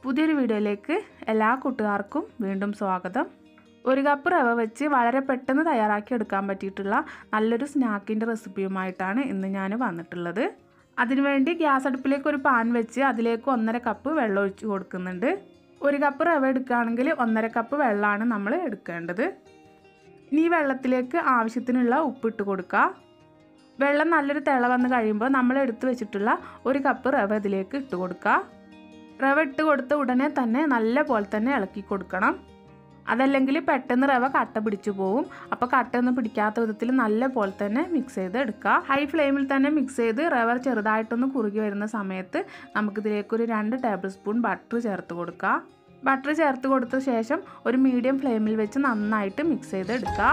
പുതിയൊരു വീഡിയോയിലേക്ക് എല്ലാ കൂട്ടുകാർക്കും വീണ്ടും സ്വാഗതം ഒരു കപ്പ് റവ വെച്ച് വളരെ പെട്ടെന്ന് തയ്യാറാക്കി എടുക്കാൻ പറ്റിയിട്ടുള്ള നല്ലൊരു സ്നാക്കിൻ്റെ റെസിപ്പിയുമായിട്ടാണ് ഇന്ന് ഞാൻ വന്നിട്ടുള്ളത് അതിനുവേണ്ടി ഗ്യാസ് അടുപ്പിലേക്ക് ഒരു പാൻ വെച്ച് അതിലേക്ക് ഒന്നര കപ്പ് വെള്ളം ഒഴിച്ച് കൊടുക്കുന്നുണ്ട് ഒരു കപ്പ് റവ എടുക്കുകയാണെങ്കിൽ ഒന്നര കപ്പ് വെള്ളമാണ് നമ്മൾ എടുക്കേണ്ടത് ഇനി ഈ വെള്ളത്തിലേക്ക് ആവശ്യത്തിനുള്ള ഉപ്പിട്ട് കൊടുക്കുക വെള്ളം നല്ലൊരു തിള വന്ന് കഴിയുമ്പോൾ നമ്മൾ എടുത്തു വെച്ചിട്ടുള്ള ഒരു കപ്പ് റവ ഇതിലേക്ക് ഇട്ട് കൊടുക്കുക റവ ഇട്ട് കൊടുത്ത ഉടനെ തന്നെ നല്ല പോലെ തന്നെ ഇളക്കി കൊടുക്കണം അതല്ലെങ്കിൽ പെട്ടെന്ന് റവ കട്ട പിടിച്ചു പോവും അപ്പോൾ കട്ടയൊന്നും പിടിക്കാത്ത വിധത്തിൽ നല്ല പോലെ തന്നെ മിക്സ് ചെയ്ത് എടുക്കുക ഹൈ ഫ്ലെയിമിൽ തന്നെ മിക്സ് ചെയ്ത് റവ ചെറുതായിട്ടൊന്ന് കുറുകി വരുന്ന സമയത്ത് നമുക്കിതിലേക്ക് ഒരു രണ്ട് ടേബിൾ സ്പൂൺ ബട്ടർ ചേർത്ത് കൊടുക്കുക ബട്ടർ ചേർത്ത് കൊടുത്ത ശേഷം ഒരു മീഡിയം ഫ്ലെയിമിൽ വെച്ച് നന്നായിട്ട് മിക്സ് ചെയ്ത് എടുക്കുക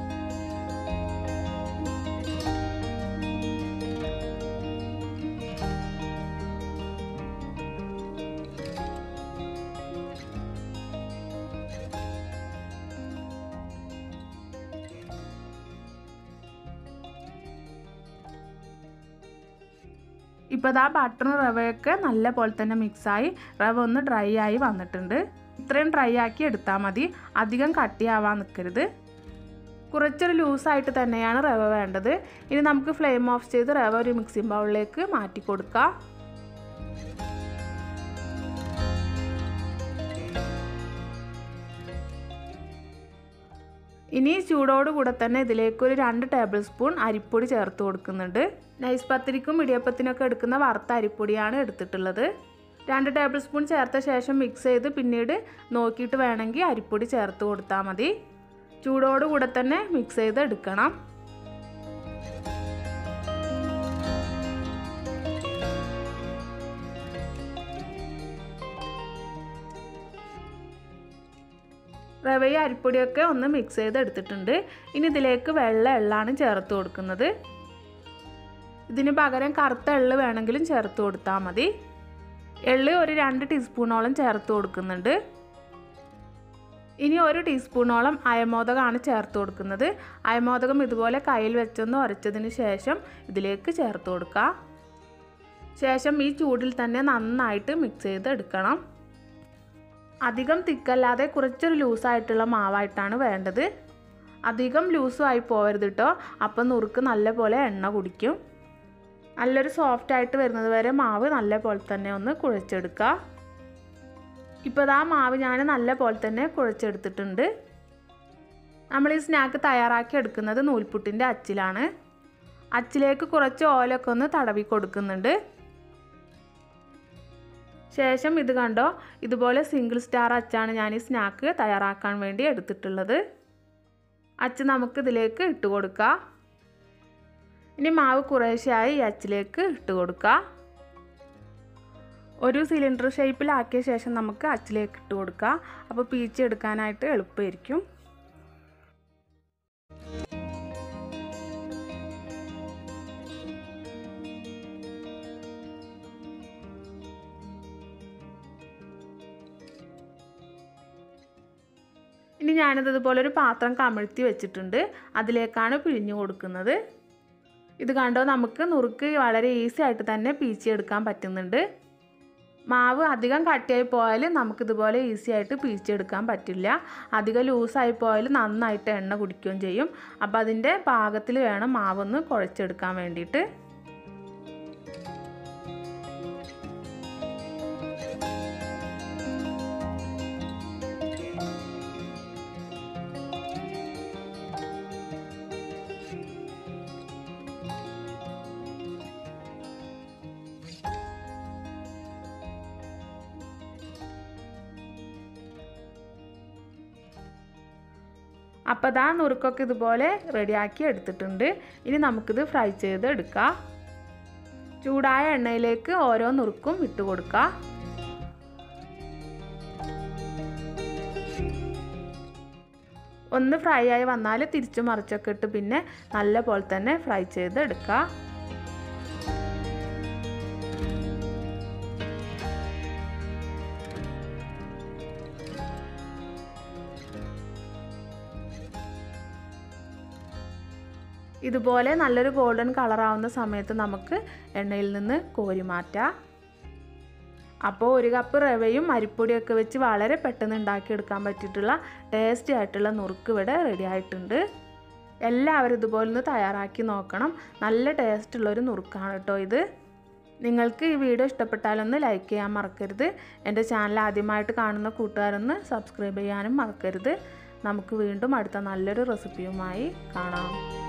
ഇപ്പോൾ ഇതാ ബട്ടറും റവയൊക്കെ നല്ല പോലെ തന്നെ മിക്സായി റവ ഒന്ന് ഡ്രൈ ആയി വന്നിട്ടുണ്ട് ഇത്രയും ഡ്രൈ ആക്കി എടുത്താൽ മതി അധികം കട്ടിയാവാൻ നിൽക്കരുത് കുറച്ചൊരു ലൂസായിട്ട് തന്നെയാണ് റവ വേണ്ടത് ഇനി നമുക്ക് ഫ്ലെയിം ഓഫ് ചെയ്ത് റവ ഒരു മിക്സിംഗ് ബൗളിലേക്ക് മാറ്റി കൊടുക്കാം ഇനി ചൂടോടുകൂടെ തന്നെ ഇതിലേക്ക് ഒരു രണ്ട് ടേബിൾ സ്പൂൺ അരിപ്പൊടി ചേർത്ത് കൊടുക്കുന്നുണ്ട് നൈസ് പത്തിരിക്കും ഇടിയപ്പത്തിനൊക്കെ എടുക്കുന്ന വറുത്ത അരിപ്പൊടിയാണ് എടുത്തിട്ടുള്ളത് രണ്ട് ടേബിൾ സ്പൂൺ ചേർത്ത ശേഷം മിക്സ് ചെയ്ത് പിന്നീട് നോക്കിയിട്ട് വേണമെങ്കിൽ അരിപ്പൊടി ചേർത്ത് കൊടുത്താൽ മതി ചൂടോടുകൂടെ തന്നെ മിക്സ് ചെയ്ത് എടുക്കണം റവയും അരിപ്പൊടിയൊക്കെ ഒന്ന് മിക്സ് ചെയ്ത് എടുത്തിട്ടുണ്ട് ഇനി ഇതിലേക്ക് വെള്ള എള്ളാണ് ചേർത്ത് കൊടുക്കുന്നത് ഇതിന് പകരം കറുത്ത എള്ള് വേണമെങ്കിലും ചേർത്ത് കൊടുത്താൽ മതി എള്ള് ഒരു രണ്ട് ടീസ്പൂണോളം ചേർത്ത് കൊടുക്കുന്നുണ്ട് ഇനി ഒരു ടീസ്പൂണോളം അയമോദകമാണ് ചേർത്ത് കൊടുക്കുന്നത് അയമോദകം ഇതുപോലെ കയ്യിൽ വെച്ചൊന്ന് ഉരച്ചതിന് ശേഷം ഇതിലേക്ക് ചേർത്ത് കൊടുക്കുക ശേഷം ഈ ചൂടിൽ തന്നെ നന്നായിട്ട് മിക്സ് ചെയ്ത് എടുക്കണം അധികം തിക്കല്ലാതെ കുറച്ചൊരു ലൂസായിട്ടുള്ള മാവായിട്ടാണ് വേണ്ടത് അധികം ലൂസും ആയി പോകരുത് കേട്ടോ അപ്പം നുറുക്ക് നല്ല പോലെ എണ്ണ കുടിക്കും നല്ലൊരു സോഫ്റ്റ് ആയിട്ട് വരുന്നത് വരെ മാവ് നല്ല പോലെ തന്നെ ഒന്ന് കുഴച്ചെടുക്കുക ഇപ്പോൾ ഇതാ മാവ് ഞാൻ നല്ല പോലെ തന്നെ കുഴച്ചെടുത്തിട്ടുണ്ട് നമ്മൾ ഈ സ്നാക്ക് തയ്യാറാക്കി എടുക്കുന്നത് നൂൽപുട്ടിൻ്റെ അച്ചിലാണ് അച്ചിലേക്ക് കുറച്ച് ഓലൊക്കെ ഒന്ന് തടവി കൊടുക്കുന്നുണ്ട് ശേഷം ഇത് കണ്ടോ ഇതുപോലെ സിംഗിൾ സ്റ്റാർ അച്ചാണ് ഞാൻ ഈ സ്നാക്ക് തയ്യാറാക്കാൻ വേണ്ടി എടുത്തിട്ടുള്ളത് അച്ച് നമുക്ക് ഇതിലേക്ക് ഇട്ട് കൊടുക്കാം ഇനി മാവ് കുറേശ്ശെയായി ഈ അച്ചിലേക്ക് ഇട്ട് കൊടുക്കുക ഒരു സിലിണ്ടർ ഷേപ്പിലാക്കിയ ശേഷം നമുക്ക് അച്ചിലേക്ക് ഇട്ട് കൊടുക്കുക അപ്പോൾ പീച്ചെടുക്കാനായിട്ട് എളുപ്പമായിരിക്കും ഇനി ഞാനിത് ഇതുപോലെ ഒരു പാത്രം കമിഴ്ത്തി വെച്ചിട്ടുണ്ട് അതിലേക്കാണ് പിഴിഞ്ഞു കൊടുക്കുന്നത് ഇത് കണ്ടോ നമുക്ക് നുറുക്ക് വളരെ ഈസി ആയിട്ട് തന്നെ പീച്ചെടുക്കാൻ പറ്റുന്നുണ്ട് മാവ് അധികം കട്ടിയായി പോയാൽ നമുക്കിതുപോലെ ഈസി ആയിട്ട് പീച്ചെടുക്കാൻ പറ്റില്ല അധികം ലൂസായി പോയാൽ നന്നായിട്ട് എണ്ണ കുടിക്കുകയും ചെയ്യും അപ്പോൾ അതിൻ്റെ പാകത്തിൽ വേണം മാവൊന്ന് കുഴച്ചെടുക്കാൻ വേണ്ടിയിട്ട് അപ്പോൾ ഇതാ നുറുക്കൊക്കെ ഇതുപോലെ റെഡിയാക്കി എടുത്തിട്ടുണ്ട് ഇനി നമുക്കിത് ഫ്രൈ ചെയ്ത് എടുക്കാം ചൂടായ എണ്ണയിലേക്ക് ഓരോ നുറുക്കും ഇട്ട് കൊടുക്കുക ഒന്ന് ഫ്രൈ ആയി വന്നാൽ തിരിച്ചു മറിച്ചൊക്കെ ഇട്ട് പിന്നെ നല്ല പോലെ തന്നെ ഫ്രൈ ചെയ്ത് എടുക്കുക ഇതുപോലെ നല്ലൊരു ഗോൾഡൻ കളറാവുന്ന സമയത്ത് നമുക്ക് എണ്ണയിൽ നിന്ന് കോരി മാറ്റാം അപ്പോൾ ഒരു കപ്പ് റവയും അരിപ്പൊടിയൊക്കെ വെച്ച് വളരെ പെട്ടെന്ന് ഉണ്ടാക്കിയെടുക്കാൻ പറ്റിയിട്ടുള്ള ടേസ്റ്റി ആയിട്ടുള്ള നുറുക്ക് ഇവിടെ റെഡി ആയിട്ടുണ്ട് എല്ലാവരും ഇതുപോലെ ഒന്ന് തയ്യാറാക്കി നോക്കണം നല്ല ടേസ്റ്റുള്ളൊരു നുറുക്കാണ് കേട്ടോ ഇത് നിങ്ങൾക്ക് ഈ വീഡിയോ ഇഷ്ടപ്പെട്ടാലൊന്ന് ലൈക്ക് ചെയ്യാൻ മറക്കരുത് എൻ്റെ ചാനൽ ആദ്യമായിട്ട് കാണുന്ന കൂട്ടുകാരൊന്ന് സബ്സ്ക്രൈബ് ചെയ്യാനും മറക്കരുത് നമുക്ക് വീണ്ടും അടുത്ത നല്ലൊരു റെസിപ്പിയുമായി കാണാം